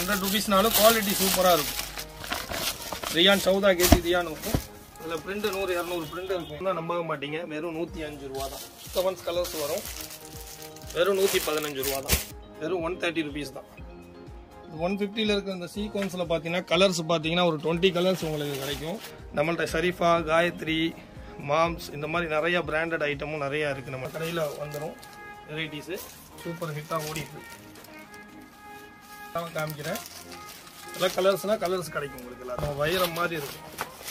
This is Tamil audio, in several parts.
ஹண்ட்ரட் ருபீஸ்னாலும் குவாலிட்டி சூப்பராக இருக்கும் ரியான் சௌதா கேஜி ரியான் இருக்கும் இதில் பிரிண்ட் நூறு இரநூறு பிரிண்ட் இருக்கும் தான் நம்பவே மாட்டீங்க வெறும் நூற்றி அஞ்சு ரூபா தான் செவன்ஸ் கலர்ஸ் வரும் வெறும் நூற்றி பதினஞ்சு ரூபா தான் வெறும் ஒன் தேர்ட்டி ருபீஸ் தான் ஒன் ஃபிஃப்டியில் இருக்கிற இந்த சீக்வன்ஸில் பார்த்தீங்கன்னா கலர்ஸ் பார்த்தீங்கன்னா ஒரு டுவெண்ட்டி கலர்ஸ் உங்களுக்கு கிடைக்கும் நம்மள்ட்ட ஷரீஃபா காயத்ரி மாம்ஸ் இந்த மாதிரி நிறைய பிராண்டட் ஐட்டமும் நிறையா இருக்குது நம்ம கடையில் வந்துடும் வெரைட்டிஸு சூப்பர் ஹிட்டாக ஓடிட்டு நான் காமிக்கிறேன் எல்லாம் கலர்ஸ்னால் கலர்ஸ் கிடைக்கும் உங்களுக்கு எல்லாம் வைரம் மாதிரி இருக்கும்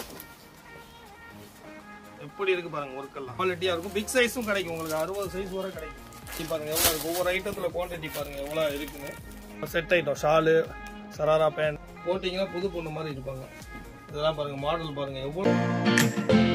எப்படி இருக்கு பாருங்க ஒர்க் எல்லாம் குவாலிட்டியாக இருக்கும் பிக் சைஸும் கிடைக்கும் உங்களுக்கு அறுபது சைஸ் வரை கிடைக்கும் இது பாருங்க எவ்வளோ இருக்கு ஒவ்வொரு ஐட்டத்தில் குவான்டிட்டி பாருங்க எவ்வளோ இருக்குன்னு set item shawl sharara pant போட்டிங்கன்னா புது பொண்ணு மாதிரி இருப்பாங்க இதெல்லாம் பாருங்க மாடல் பாருங்க எவ்வளோ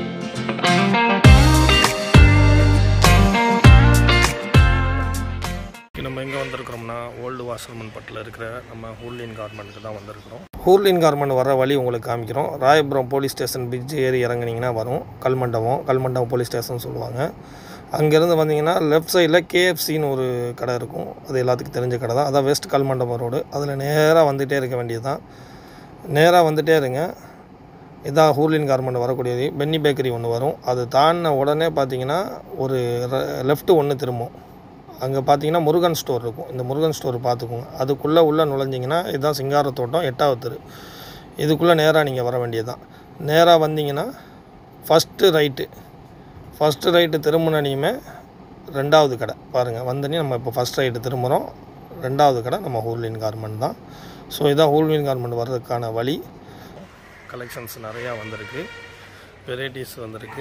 நம்ம எங்கே வந்திருக்கிறோம்னா ஓல்டு வாசல்மன் பட்டில் இருக்கிற நம்ம ஹூர்லின் கார்மெண்ட்டுக்கு தான் வந்திருக்கிறோம் ஹூர்லின் கார்மெண்ட் வர வழி உங்களுக்கு காமிக்கிறோம் ராயபுரம் போலீஸ் ஸ்டேஷன் பிரிட்ஜ் ஏறி இறங்குனீங்கன்னா வரும் கல்மண்டபம் கல்மண்டபம் போலீஸ் ஸ்டேஷன் சொல்லுவாங்க அங்கேருந்து வந்தீங்கன்னா லெஃப்ட் சைடில் கேஎஃப்சின்னு ஒரு கடை இருக்கும் அது எல்லாத்துக்கும் தெரிஞ்ச கடை தான் அதான் வெஸ்ட் கல்மண்டபம் ரோடு அதில் நேராக வந்துகிட்டே இருக்க வேண்டியது தான் நேராக வந்துகிட்டே இருங்க இதான் ஹூர்லின் கார்மெண்ட் வரக்கூடியது பென்னி பேக்கரி ஒன்று வரும் அது தாண்டின உடனே பார்த்தீங்கன்னா ஒரு லெஃப்ட் ஒன்று திரும்பும் அங்கே பார்த்தீங்கன்னா முருகன் ஸ்டோர் இருக்கும் இந்த முருகன் ஸ்டோர் பார்த்துக்கோங்க அதுக்குள்ளே உள்ளே நுழைஞ்சிங்கன்னா இதுதான் சிங்கார தோட்டம் எட்டாவது தெரு இதுக்குள்ளே நேராக நீங்கள் வர வேண்டியது தான் நேராக வந்தீங்கன்னா ஃபஸ்ட்டு ரைட்டு ஃபஸ்ட்டு ரைட்டு திரும்பினனையுமே ரெண்டாவது கடை பாருங்கள் வந்தனே நம்ம இப்போ ஃபஸ்ட் ரைட்டு திரும்புகிறோம் ரெண்டாவது கடை நம்ம ஹூர்லின் கார்மெண்ட் தான் ஸோ இதான் ஹூர்லின் கார்மெண்ட் வர்றதுக்கான வழி கலெக்ஷன்ஸ் நிறையா வந்திருக்கு வெரைட்டிஸ் வந்திருக்கு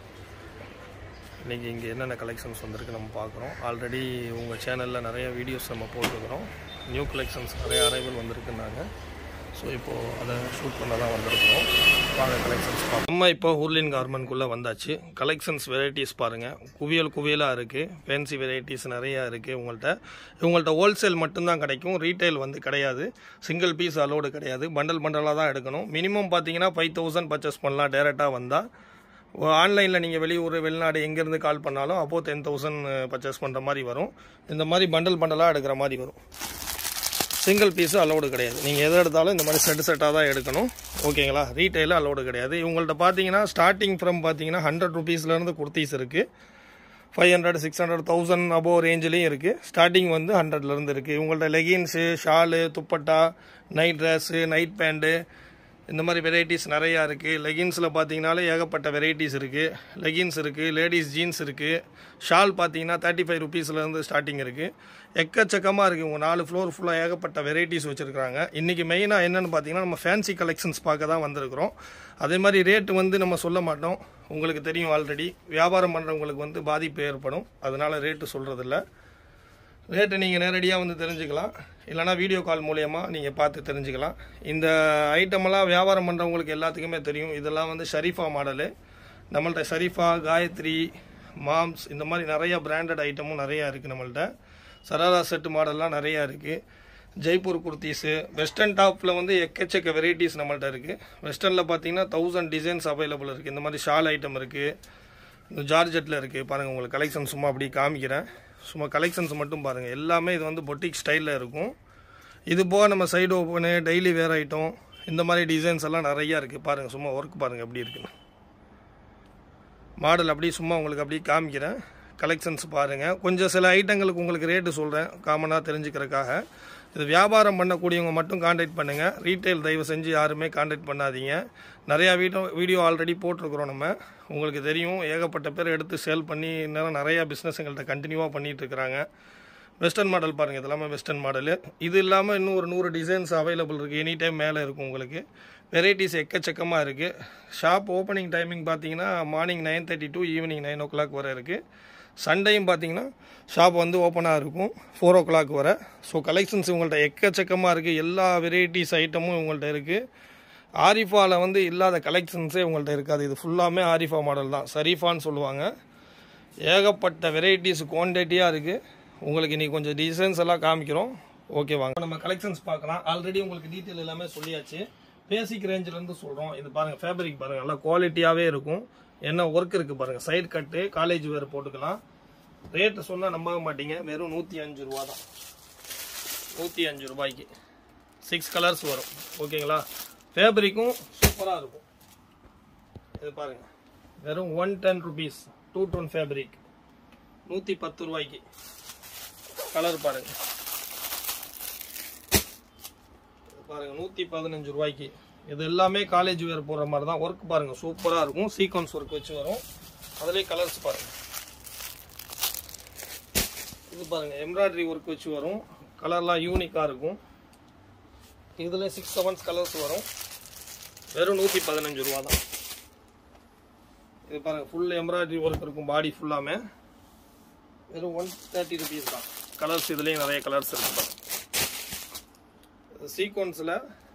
இன்றைக்கி இங்கே என்னென்ன கலெக்ஷன்ஸ் வந்திருக்கு நம்ம பார்க்குறோம் ஆல்ரெடி உங்கள் சேனலில் நிறைய வீடியோஸ் நம்ம போட்டுருக்குறோம் நியூ கலெக்ஷன்ஸ் நிறைய அரைவல் வந்திருக்குன்னாங்க ஸோ இப்போது அதை ஷூட் பண்ண தான் வந்திருக்கிறோம் வாங்க கலெக்ஷன்ஸ் பார்ப்போம் நம்ம இப்போ ஹூர்லின் கார்மெண்ட்குள்ளே வந்தாச்சு கலெக்ஷன்ஸ் வெரைட்டிஸ் பாருங்கள் குவியல் குவியலாக இருக்குது ஃபேன்சி வெரைட்டிஸ் நிறையா இருக்குது உங்கள்கிட்ட உங்கள்கிட்ட ஹோல்சேல் மட்டும்தான் கிடைக்கும் ரீட்டைல் வந்து கிடையாது சிங்கிள் பீஸ் அலோடு கிடையாது பண்டல் பண்டலாக தான் எடுக்கணும் மினிமம் பார்த்தீங்கன்னா ஃபைவ் தௌசண்ட் பர்ச்சேஸ் பண்ணலாம் டேரெக்டாக வந்தால் ஆன்லைனில் நீங்கள் வெளியூர் வெளிநாடு எங்கேருந்து கால் பண்ணாலும் அப்போது டென் தௌசண்ட் பர்ச்சேஸ் பண்ணுற மாதிரி வரும் இந்த மாதிரி பண்டல் பண்டலாக எடுக்கிற மாதிரி வரும் சிங்கிள் பீஸு அலோடு கிடையாது நீங்கள் எதை எடுத்தாலும் இந்த மாதிரி செட் செட்டாக தான் எடுக்கணும் ஓகேங்களா ரீட்டைலில் அலோடு கிடையாது இவங்கள்ட்ட பார்த்தீங்கன்னா ஸ்டார்டிங் ஃப்ரம் பார்த்தீங்கன்னா ஹண்ட்ரட் ருபீஸ்லேருந்து குர்த்திஸ் இருக்குது five hundred six hundred thousand above ரேஞ்சிலையும் இருக்குது ஸ்டார்டிங் வந்து ஹண்ட்ரட்லேருந்து இருக்குது இவங்கள்ட்ட leggings shawl dupatta night dress night pant இந்த மாதிரி வெரைட்டிஸ் நிறையா இருக்குது லெகின்ஸில் பார்த்தீங்கனாலே ஏகப்பட்ட வெரைட்டிஸ் இருக்குது லெகின்ஸ் இருக்குது லேடிஸ் ஜீன்ஸ் இருக்குது ஷால் பார்த்தீங்கன்னா தேர்ட்டி ஃபைவ் ருபீஸ்லேருந்து ஸ்டார்டிங் இருக்குது எக்கச்சக்கமாக இருக்குது உங்கள் நாலு ஃப்ளோர் ஃபுல்லாக ஏகப்பட்ட வெரைட்டிஸ் வச்சுருக்காங்க இன்றைக்கி மெயினாக என்னென்னு பார்த்தீங்கன்னா நம்ம ஃபேன்சி கலெக்ஷன்ஸ் பார்க்க தான் வந்திருக்கிறோம் அதே மாதிரி ரேட்டு வந்து நம்ம சொல்ல மாட்டோம் உங்களுக்கு தெரியும் ஆல்ரெடி வியாபாரம் பண்ணுறவங்களுக்கு வந்து பாதிப்பு ஏற்படும் அதனால் ரேட்டு சொல்கிறதில்ல ரேட்டு நீங்கள் நேரடியாக வந்து தெரிஞ்சுக்கலாம் இல்லைனா வீடியோ கால் மூலயமா நீங்கள் பார்த்து தெரிஞ்சுக்கலாம் இந்த ஐட்டமெல்லாம் வியாபாரம் பண்ணுறவங்களுக்கு எல்லாத்துக்குமே தெரியும் இதெல்லாம் வந்து ஷரீஃபா மாடலு நம்மள்ட்ட ஷரீஃபா காயத்ரி மாம்ஸ் இந்த மாதிரி நிறைய பிராண்டட் ஐட்டமும் நிறையா இருக்குது நம்மள்ட்ட சராரா செட்டு மாடல்லாம் நிறையா இருக்குது ஜெய்ப்பூர் குர்த்திஸு வெஸ்டர்ன் டாப்பில் வந்து எக்கச்சக்க வெரைட்டிஸ் நம்மள்ட்ட இருக்குது வெஸ்டர்னில் பார்த்தீங்கன்னா தௌசண்ட் டிசைன்ஸ் அவைலபிள் இருக்குது இந்த மாதிரி ஷால் ஐட்டம் இருக்குது இந்த ஜார்ஜெட்டில் இருக்குது பாருங்கள் உங்களுக்கு கலெக்ஷன் சும்மா அப்படி காமிக்கிறேன் சும்மா கலெக்ஷன்ஸ் மட்டும் பாருங்கள் எல்லாமே இது வந்து பொட்டிக் ஸ்டைலில் இருக்கும் இது போக நம்ம side open daily wear item இந்த மாதிரி டிசைன்ஸ் எல்லாம் நிறையா இருக்குது பாருங்கள் சும்மா ஒர்க் பாருங்கள் எப்படி இருக்குன்னு மாடல் அப்படி சும்மா உங்களுக்கு அப்படி காமிக்கிறேன் கலெக்ஷன்ஸ் பாருங்கள் கொஞ்சம் சில ஐட்டங்களுக்கு உங்களுக்கு ரேட்டு சொல்கிறேன் காமனாக தெரிஞ்சுக்கிறதுக்காக இது வியாபாரம் பண்ணக்கூடியவங்க மட்டும் காண்டாக்ட் பண்ணுங்கள் ரீட்டைல் தயவு செஞ்சு யாருமே காண்டாக்ட் பண்ணாதீங்க நிறையா வீடியோ வீடியோ ஆல்ரெடி போட்டிருக்கிறோம் நம்ம உங்களுக்கு தெரியும் ஏகப்பட்ட பேர் எடுத்து சேல் பண்ணி இன்னும் நிறையா பிஸ்னஸ் எங்கள்கிட்ட கண்டினியூவாக பண்ணிகிட்டு இருக்கிறாங்க வெஸ்டர்ன் மாடல் பாருங்கள் இது எல்லாமே வெஸ்டர்ன் மாடலு இது இல்லாமல் இன்னும் ஒரு நூறு டிசைன்ஸ் அவைலபிள் இருக்குது எனி டைம் மேலே இருக்கும் உங்களுக்கு வெரைட்டிஸ் எக்கச்சக்கமாக இருக்குது ஷாப் ஓப்பனிங் டைமிங் பார்த்தீங்கன்னா morning nine thirty to evening nine o'clock வரை இருக்குது சண்டேயும் பார்த்தீங்கன்னா ஷாப் வந்து ஓப்பனாக இருக்கும் ஃபோர் ஓ கிளாக் வரை ஸோ கலெக்ஷன்ஸ் உங்கள்கிட்ட எக்கச்சக்கமாக இருக்குது எல்லா வெரைட்டிஸ் ஐட்டமும் உங்கள்கிட்ட இருக்குது ஆரிஃபாவில் வந்து இல்லாத கலெக்ஷன்ஸே உங்கள்கிட்ட இருக்காது இது ஃபுல்லாமே ஆரிஃபா மாடல் தான் சரீஃபான்னு சொல்லுவாங்க ஏகப்பட்ட வெரைட்டிஸ் குவான்டிட்டியாக இருக்குது உங்களுக்கு இன்றைக்கி கொஞ்சம் டிசைன்ஸ் எல்லாம் காமிக்கிறோம் ஓகே வாங்க நம்ம கலெக்ஷன்ஸ் பார்க்கலாம் ஆல்ரெடி உங்களுக்கு டீட்டெயில் எல்லாமே சொல்லியாச்சு பேசிக் ரேஞ்சிலேருந்து சொல்கிறோம் இது பாருங்கள் ஃபேப்ரிக் பாருங்கள் நல்லா குவாலிட்டியாகவே இருக்கும் என்ன ஒர்க் இருக்குது பாருங்கள் சைடு கட்டு காலேஜ் வேறு போட்டுக்கலாம் ரேட்டு சொன்னால் நம்பவே மாட்டீங்க வெறும் நூற்றி அஞ்சு ரூபா தான் நூற்றி அஞ்சு ரூபாய்க்கு சிக்ஸ் கலர்ஸ் வரும் ஓகேங்களா ஃபேப்ரிக்கும் சூப்பராக இருக்கும் இது பாருங்க வெறும் one ten rupees two tone fabric நூற்றி பத்து ரூபாய்க்கு கலர் பாருங்க இது பாருங்க நூற்றி பதினஞ்சு ரூபாய்க்கு இது எல்லாமே காலேஜ் வேர் போடுற மாதிரி தான் ஒர்க் பாருங்க சூப்பராக இருக்கும் சீக்வன்ஸ் ஒர்க் வச்சு வரும் அதுலேயே கலர்ஸ் பாருங்க இது பாருங்க எம்ப்ராய்டரி ஒர்க் வச்சு வரும் கலர்லாம் யூனிக்காக இருக்கும் இதில் சிக்ஸ் செவன்ஸ் கலர்ஸ் வரும் வெறும் நூற்றி பதினஞ்சு ரூபா தான் இது பாருங்க ஃபுல் எம்ப்ராய்டரி ஒர்க் இருக்கும் பாடி ஃபுல்லாமே வெறும் ஒன் தேர்ட்டி ருபீஸ் தான் கலர்ஸ் இதுலேயும் நிறைய கலர்ஸ் இருக்கு பாருங்க சீக்வன்ஸில்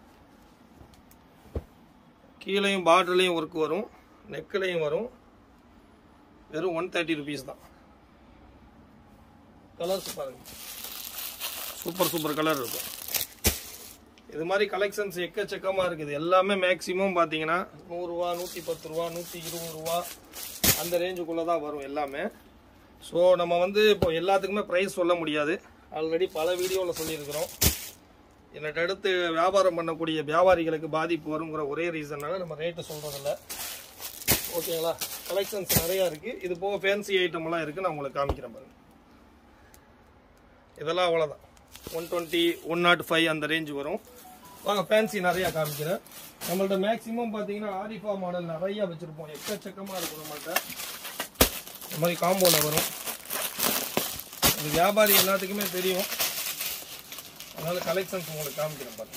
கீழேயும் பார்டர்லேயும் ஒர்க் வரும் நெக்லையும் வரும் வெறும் ஒன் தேர்ட்டி ருபீஸ் தான் கலர்ஸ் பாருங்க சூப்பர் சூப்பர் கலர் இருக்கும் இது மாதிரி கலெக்ஷன்ஸ் எக்கச்சக்கமாக இருக்குது எல்லாமே மேக்ஸிமம் பார்த்தீங்கன்னா நூறுரூவா நூற்றி பத்து ரூபா நூற்றி இருபது ரூபா அந்த ரேஞ்சுக்குள்ளே தான் வரும் எல்லாமே ஸோ நம்ம வந்து இப்போ எல்லாத்துக்குமே ப்ரைஸ் சொல்ல முடியாது ஆல்ரெடி பல வீடியோவில் சொல்லியிருக்கிறோம் என்னட்ட அடுத்து வியாபாரம் பண்ணக்கூடிய வியாபாரிகளுக்கு பாதிப்பு வருங்கிற ஒரே ரீசன்னால நம்ம ரேட்டு சொல்கிறதில்ல ஓகேங்களா கலெக்ஷன்ஸ் நிறையா இருக்குது இது போக ஃபேன்சி ஐட்டம்லாம் இருக்குது நான் உங்களுக்கு காமிக்கிறேன் பாருங்க இதெல்லாம் அவ்வளோதான் one twenty one naught five அந்த ரேஞ்ச் வரும் வாங்க ஃபேன்சி நிறையா காமிக்கிறேன் நம்மள்ட்ட மேக்ஸிமம் பார்த்தீங்கன்னா ஆரிஃபா மாடல் நிறையா வச்சுருப்போம் எக்கச்சக்கமாக இருக்கும் நம்மள்ட்ட இந்த மாதிரி காம்போவில் வரும் இது வியாபாரி எல்லாத்துக்குமே தெரியும் அதனால கலெக்ஷன்ஸ் உங்களுக்கு காமிக்கிறேன் பாருங்க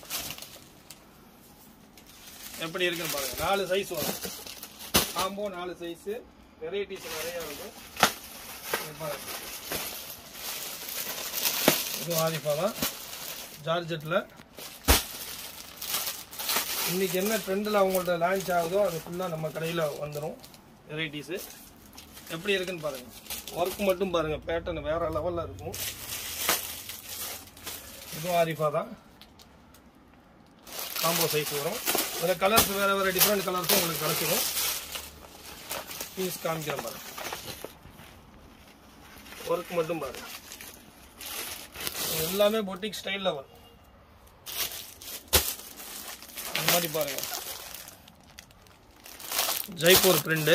எப்படி இருக்குன்னு பாருங்க நாலு சைஸ் வரும் காம்போ நாலு சைஸு வெரைட்டிஸ் நிறையா இருக்கும் இது பாருங்க இது ஆரிஃபா தான் ஜார்ஜெட்டில் இன்னைக்கு என்ன ட்ரெண்டில் அவங்கள்ட்ட லான்ச் ஆகுதோ அது ஃபுல்லாக நம்ம கடையில் வந்துடும் வெரைட்டிஸு எப்படி இருக்குன்னு பாருங்கள் ஒர்க் மட்டும் பாருங்கள் பேட்டர்ன் வேறு லெவலில் இருக்கும் இதுவும் ஆரிஃபா தான் காம்போ சைஸ் வரும் இதில் கலர்ஸ் வேறு வேறு டிஃப்ரெண்ட் கலர்ஸும் உங்களுக்கு கிடச்சிடும் பீஸ் காமிக்கிறேன் பாருங்க ஒர்க் மட்டும் பாருங்க இது எல்லாமே பொட்டிக் ஸ்டைலில் வரும் இந்த மாதிரி பாருங்க ஜெய்ப்பூர் பிரிண்டு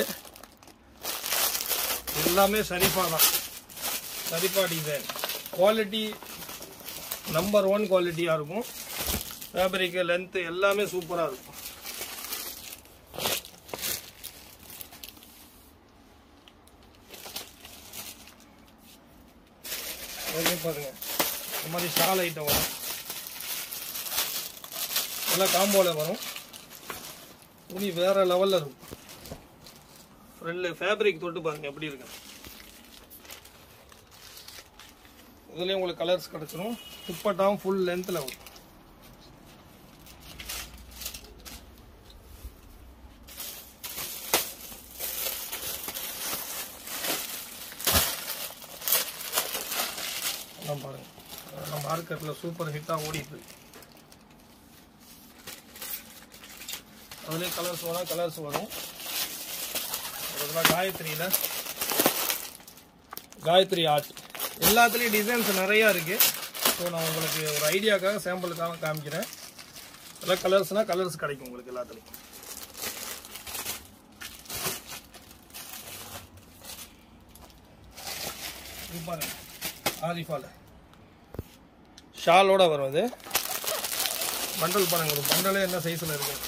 எல்லாமே சரிஃபா தான் Sharifa design quality number one குவாலிட்டியாக இருக்கும் ஃபேப்ரிக்கு லென்த்து எல்லாமே சூப்பராக இருக்கும் ஓகே பாருங்க இந்த மாதிரி ஷால் ஐட்டம் வரும் எல்லாம் காம்போவில் வரும் துணி வேற லெவலில் இருக்கும் ஃப்ரெண்டு ஃபேப்ரிக் தொட்டு பாருங்க எப்படி இருக்கு இதுலேயும் உங்களுக்கு கலர்ஸ் கிடச்சிரும் துப்பட்டாவும் ஃபுல் லென்த்தில் வரும் அதான் பாருங்க நம்ம மார்க்கெட்டில் சூப்பர் ஹிட்டாக ஓடிட்டு இருக்கு அதுலேயே கலர்ஸ் வரும் கலர்ஸ் வரும் அதெல்லாம் காயத்ரியில் காயத்ரி ஆர்ட் எல்லாத்துலேயும் டிசைன்ஸ் நிறையா இருக்குது ஸோ நான் உங்களுக்கு ஒரு ஐடியாக்காக சாம்பிளுக்காக காமிக்கிறேன் எல்லாம் கலர்ஸ்னால் கலர்ஸ் கிடைக்கும் உங்களுக்கு எல்லாத்துலேயும் இது பாருங்க ஆரிஃபால ஷாலோட வரும் இது பண்டல் பாருங்க ஒரு பண்டலே என்ன சைஸில் இருக்கு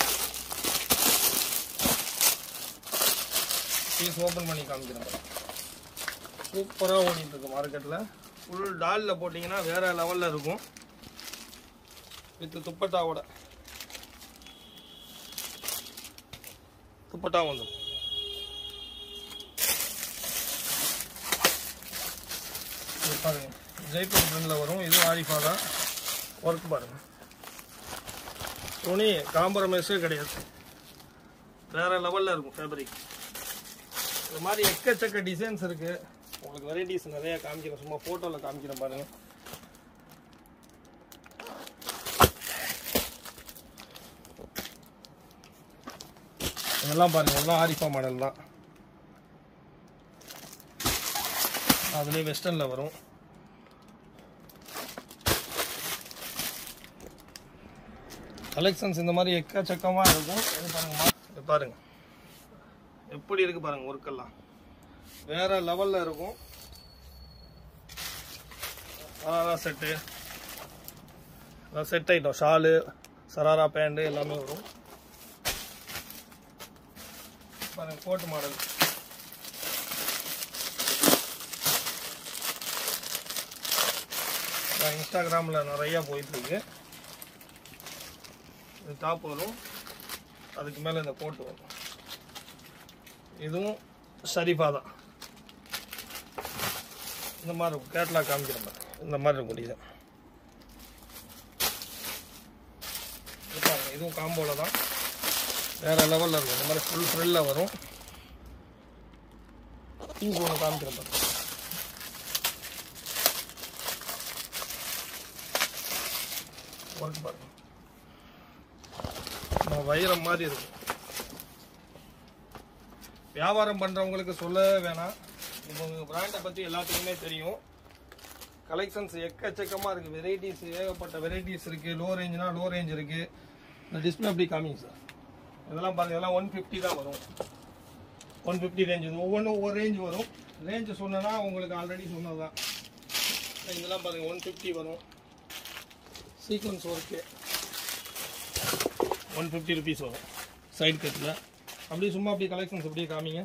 பீஸ் ஓப்பன் பண்ணி காமிக்கிறேன் சூப்பராக ஓடிட்டு இருக்கு மார்க்கெட்டில் ஃபுல் டாலில் போட்டிங்கன்னா வேற லெவலில் இருக்கும் வித் துப்பட்டாவோட துப்பட்டா வந்துடும் இது பாருங்க ஜெய்ப்பூர் பிரிண்டில் வரும் இது ஆரிஃபா தான் ஒர்க் பாருங்க துணி காம்ப்ரமைஸே கிடையாது வேற லெவலில் இருக்கும் ஃபேப்ரிக் இது மாதிரி எக்கச்சக்க டிசைன்ஸ் இருக்கு உங்களுக்கு வெரைட்டிஸ் நிறைய காமிக்கிறேன் சும்மா ஃபோட்டோவில் காமிக்கிறேன் பாருங்க இதெல்லாம் பாருங்க எல்லாம் ஆரிஃபா மாடல் தான் அதுலேயே வெஸ்டர்னில் வரும் கலெக்ஷன்ஸ் இந்த மாதிரி எக்கச்சக்கமாக இருக்கும் இது பாருங்கம்மா இது பாருங்க எப்படி இருக்கு பாருங்க ஒர்க்கெல்லாம் வேற லெவலில் இருக்கும் அதான் set set item shawl sharara pant எல்லாமே வரும் பாருங்க கோட் மாடல் இன்ஸ்டாகிராமில் நிறையா போயிட்டுருக்கு இது டாப் வரும் அதுக்கு மேலே இந்த கோட் வரும் இதுவும் ஷரீஃபா தான் இந்த மாதிரி இருக்கும் கேட்லாக் காமிக்கிற மாதிரி இந்த மாதிரி இருக்கும் டிசைன் இது பாருங்க இதுவும் காம்போவில் தான் வேற லெவலில் இருக்கும் இந்த மாதிரி ஃபுல் ஃப்ரில்லில் வரும் பிங்க் ஒன்று காமிக்கிற பாருங்க ஒர்க் பாருங்க நம்ம வைரம் மாதிரி இருக்கும் வியாபாரம் பண்ணுறவங்களுக்கு சொல்லவே வேணாம் இப்போ உங்கள் பிராண்டை பற்றி எல்லாத்துக்குமே தெரியும் கலெக்ஷன்ஸ் எக்கச்சக்கமாக இருக்குது வெரைட்டிஸ் ஏகப்பட்ட வெரைட்டிஸ் இருக்குது லோ ரேஞ்சுனா லோ ரேஞ்ச் இருக்குது இந்த டிஸ்பிளே அப்படி காமிங்க சார் இதெல்லாம் பாருங்க இதெல்லாம் ஒன் ஃபிஃப்டி தான் வரும் ஒன் ஃபிஃப்டி ரேஞ்ச் இது ஒவ்வொன்றும் ஒவ்வொரு ரேஞ்ச் வரும் ரேஞ்சு சொன்னேன்னா உங்களுக்கு ஆல்ரெடி சொன்னது தான் இதெல்லாம் பாருங்க ஒன் ஃபிஃப்டி வரும் sequins work one fifty rupees வரும் சைடு கட்டில் அப்படியே சும்மா அப்படியே கலெக்ஷன்ஸ் அப்படியே காமிங்க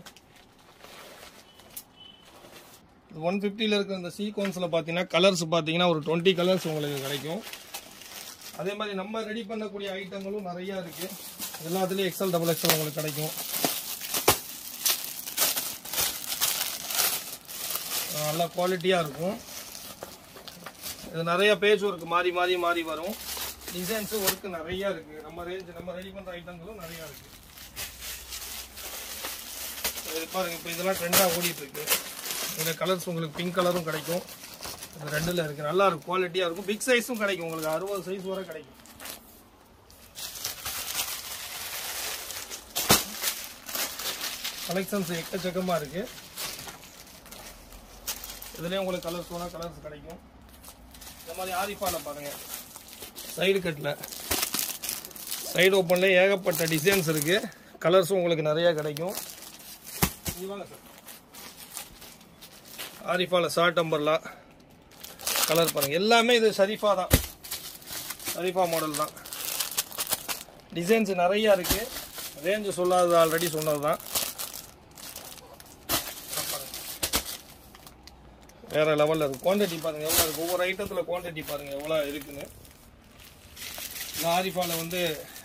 ஒன் ஃபிஃப்டியில் இருக்கிற இந்த சீக்வன்ஸில் பார்த்தீங்கன்னா கலர்ஸ் பார்த்தீங்கன்னா ஒரு டுவெண்ட்டி கலர்ஸ் உங்களுக்கு கிடைக்கும் அதே மாதிரி நம்ம ரெடி பண்ணக்கூடிய ஐட்டங்களும் நிறையா இருக்குது எல்லாத்துலேயும் எக்ஸல் டபுள் எக்ஸல் உங்களுக்கு கிடைக்கும் அஹ் நல்லா குவாலிட்டியாக இருக்கும் இது நிறைய பேஜ் ஒர்க் மாறி மாறி மாறி வரும் டிசைன்ஸு ஒர்க்கு நிறைய இருக்கு நம்ம ரேஞ்ச் நம்ம ரெடி பண்ணுற ஐட்டங்களும் நிறைய இருக்கு இது பாருங்க இப்போ இதெல்லாம் ட்ரெண்டாக ஓடிட்டு இருக்கு இதில் கலர்ஸ் உங்களுக்கு பிங்க் கலரும் கிடைக்கும் இது ரெண்டில் இருக்கு நல்லா இருக்கும் குவாலிட்டியாக இருக்கும் பிக் சைஸும் கிடைக்கும் உங்களுக்கு அறுபது சைஸ் வரை கிடைக்கும் கலெக்ஷன்ஸ் எக்கச்சக்கமாக இருக்கு இதுலேயும் உங்களுக்கு கலர்ஸ் வேணால் கலர்ஸ் கிடைக்கும் இந்த மாதிரி ஆரிஃபால பாருங்க சைடு கட்டில் சைடு ஓப்பனில் ஏகப்பட்ட டிசைன்ஸ் இருக்கு கலர்ஸும் உங்களுக்கு நிறைய கிடைக்கும் இங்க வாங்க சார் ஆரிஃபால ஷார்ட் அம்பர்லா கலர் பாருங்க எல்லாமே இது ஷரீஃபா தான் ஷரீஃபா மாடல் தான் டிசைன்ஸ் நிறைய இருக்கு ரேஞ்சு சொல்லாதது ஆல்ரெடி சொன்னது தான் வேற லெவலில் இருக்கும் குவான்டிட்டி பாருங்க எவ்வளோ இருக்கு ஒவ்வொரு ஐட்டத்தில் குவான்டிட்டி பாருங்க எவ்வளோ இருக்குன்னு இந்த ஆரிஃபால வந்து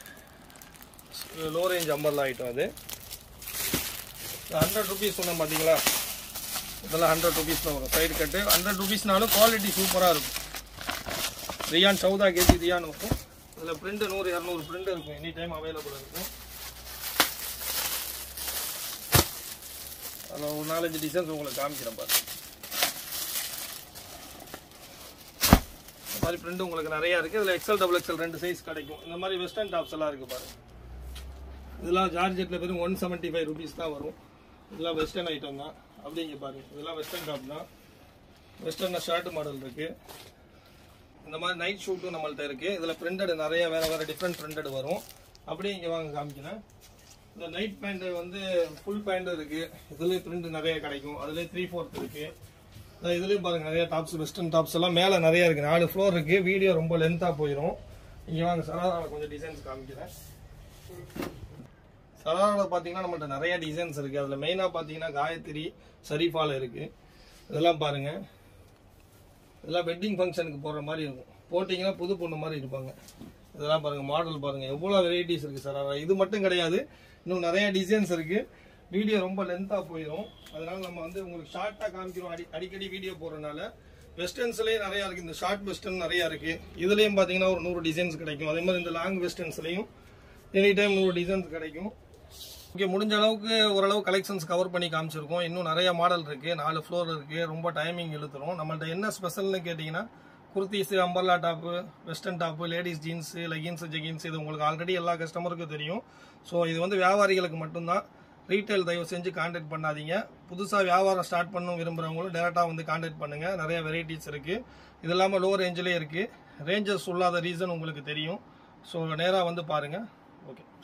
லோ ரேஞ்ச் அம்பர்ல ஐட்டம் அது ஹண்ட்ரட் ருபீஸ் சொன்னேன் பார்த்தீங்களா இதெல்லாம் ஹண்ட்ரட் ருபீஸ் தான் வரும் சைடு கட்டு ஹண்ட்ரட் ருபீஸ்னாலும் குவாலிட்டி சூப்பராக இருக்கும் ரியான் சௌதா கேஜி ரியான் இருக்கும் இதில் பிரிண்ட் நூறு இரநூறு பிரிண்ட் இருக்கும் எனி டைம் அவைலபிள் இருக்கும் அதில் ஒரு நாலஞ்சு டிசைன்ஸ் உங்களுக்கு காமிக்கிறேன் பாருங்க இந்த மாதிரி பிரிண்ட் உங்களுக்கு நிறைய இருக்கு இதுல எக்ஸல் டபுள் எக்ஸல் ரெண்டு சைஸ் கிடைக்கும் இந்த மாதிரி வெஸ்டர்ன் டாப்ஸ் எல்லாம் இருக்கு பாருங்க இதெல்லாம் ஜார்ஜெட்ல வெறும் ஒன் செவன்ட்டி ஃபைவ் ருபீஸ் தான் வரும் இதெல்லாம் வெஸ்டர்ன் ஐட்டம் தான் அப்படிங்க பாருங்க இதெல்லாம் வெஸ்டர்ன் டாப் தான் வெஸ்டர்ன் ஷர்ட் மாடல் இருக்கு இந்த மாதிரி நைட் ஷூட்டும் நம்மள்ட்ட இருக்கு இதுல பிரிண்டட் நிறைய வேற வேற டிஃப்ரெண்ட் பிரிண்டட் வரும் அப்படியே இங்க வாங்க காமிக்கிறேன் இந்த நைட் பேண்ட் வந்து ஃபுல் பேண்ட் இருக்கு இதுலயும் பிரிண்ட் நிறைய கிடைக்கும் அதுலயே த்ரீ ஃபோர்த் இருக்கு அதான் இதுலயும் பாருங்க நிறைய டாப்ஸ் வெஸ்டர்ன் டாப்ஸ் எல்லாம் மேல நிறைய இருக்கு நாலு ஃப்ளோர் இருக்கு வீடியோ ரொம்ப லென்த்தா போயிடும் இங்க வாங்க சராரால கொஞ்சம் டிசைன்ஸ் காமிக்கிறேன் சராரால பாத்தீங்கன்னா நம்மள்ட்ட நிறைய டிசைன்ஸ் இருக்கு அதுல மெயினா பாத்தீங்கன்னா காயத்ரி ஷரீஃபால இருக்கு இதெல்லாம் பாருங்க இதெல்லாம் வெட்டிங் ஃபங்க்ஷனுக்கு போடுற மாதிரி இருக்கும் போட்டிங்கன்னா புது பொண்ணு மாதிரி இருப்பாங்க இதெல்லாம் பாருங்க மாடல் பாருங்க எவ்வளவு வெரைட்டிஸ் இருக்கு சராரா இது மட்டும் கிடையாது இன்னும் நிறைய டிசைன்ஸ் இருக்கு வீடியோ ரொம்ப லென்த்தா போயிடும் அதனால நம்ம வந்து உங்களுக்கு ஷார்ட்டா காமிக்கிறோம் அடி அடிக்கடி வீடியோ போடுறதுனால வெஸ்டர்ன்ஸ்லயே நிறைய இருக்கு இந்த ஷார்ட் வெஸ்டர்ன் நிறைய இருக்கு இதுலயும் பாத்தீங்கன்னா ஒரு நூறு டிசைன்ஸ் கிடைக்கும் அதே மாதிரி இந்த லாங் வெஸ்டர்ன்ஸ்லயும் எனி டைம் நூறு டிசைன்ஸ் கிடைக்கும் ஓகே முடிஞ்ச அளவுக்கு ஓரளவு கலெக்ஷன்ஸ் கவர் பண்ணி காமிச்சிருக்கோம் இன்னும் நிறைய மாடல் இருக்கு நாலு ஃப்ளோர் இருக்கு ரொம்ப டைமிங் இழுத்துரும் நம்மள்ட்ட என்ன ஸ்பெஷல்னு கேட்டிங்கன்னா kurtis umbrella top western top ladies jeans leggings jeggings இது உங்களுக்கு ஆல்ரெடி எல்லா கஸ்டமருக்கும் தெரியும் ஸோ இது வந்து வியாபாரிகளுக்கு மட்டும்தான் ரீட்டைல் தயவு செஞ்சு கான்டாக்ட் பண்ணாதீங்க புதுசாக வியாபாரம் ஸ்டார்ட் பண்ணணும் விரும்புகிறவங்களும் டேரெக்டாக வந்து கான்டாக்ட் பண்ணுங்கள் நிறைய வெரைட்டிஸ் இருக்குது இது இல்லாமல் லோ ரேஞ்சிலே இருக்குது ரேஞ்சஸ் சொல்லாத ரீசன் உங்களுக்கு தெரியும் ஸோ நேராக வந்து பாருங்கள் ஓகே